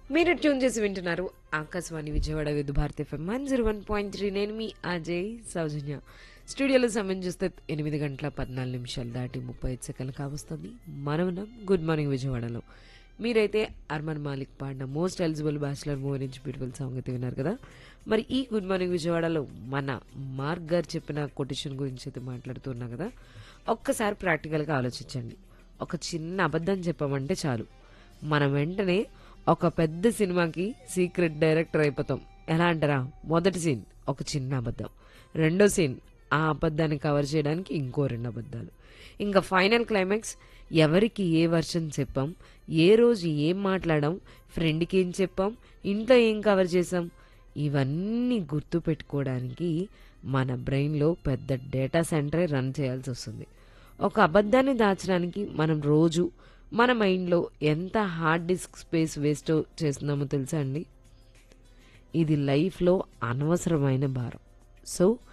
మీరు ట్యూన్ చేసి వింటున్నారు Akashvani Vijayawada Vividh Bharati FM one zero one point three నేను మీ అజయ్ సౌజన్య స్టూడియోలో సమయం చూస్తే ఎనిమిది గంటల పద్నాలుగు నిమిషాలు దాటి ముప్పై ఐదు సెకండ్లు కావస్తుంది మనమునం గుడ్ మార్నింగ్ విజయవాడలో మీరైతే అర్మన్ మాలిక్ పాడిన మోస్ట్ ఎలిజిబుల్ బ్యాచులర్ మూవీ నుంచి బ్యూటిఫుల్ సాంగ్ అయితే విన్నారు కదా మరి ఈ గుడ్ మార్నింగ్ విజయవాడలో మన మార్క్ గారు చెప్పిన కొటేషన్ గురించి అయితే మాట్లాడుతున్నాం కదా ఒక్కసారి ప్రాక్టికల్గా ఆలోచించండి ఒక చిన్న అబద్ధం చెప్పామంటే చాలు మనం వెంటనే ఒక పెద్ద సినిమాకి సీక్రెట్ డైరెక్టర్ అయిపోతాం ఎలా అంటారా మొదటి సీన్ ఒక చిన్న అబద్ధం రెండో సీన్ ఆ అబద్ధాన్ని కవర్ చేయడానికి ఇంకో రెండు అబద్ధాలు ఇంకా ఫైనల్ క్లైమాక్స్ ఎవరికి ఏ వర్షన్ చెప్పాం ఏ రోజు ఏం మాట్లాడాం ఫ్రెండ్కి ఏం చెప్పాం ఇంట్లో ఏం కవర్ చేసాం ఇవన్నీ గుర్తు పెట్టుకోవడానికి మన బ్రెయిన్లో పెద్ద డేటా సెంటరే రన్ చేయాల్సి వస్తుంది ఒక అబద్ధాన్ని దాచడానికి మనం రోజు మన మైండ్లో ఎంత హార్డ్ డిస్క్ స్పేస్ వేస్ట్ చేస్తున్నామో తెలుసా అండి ఇది లైఫ్లో అనవసరమైన భారం సో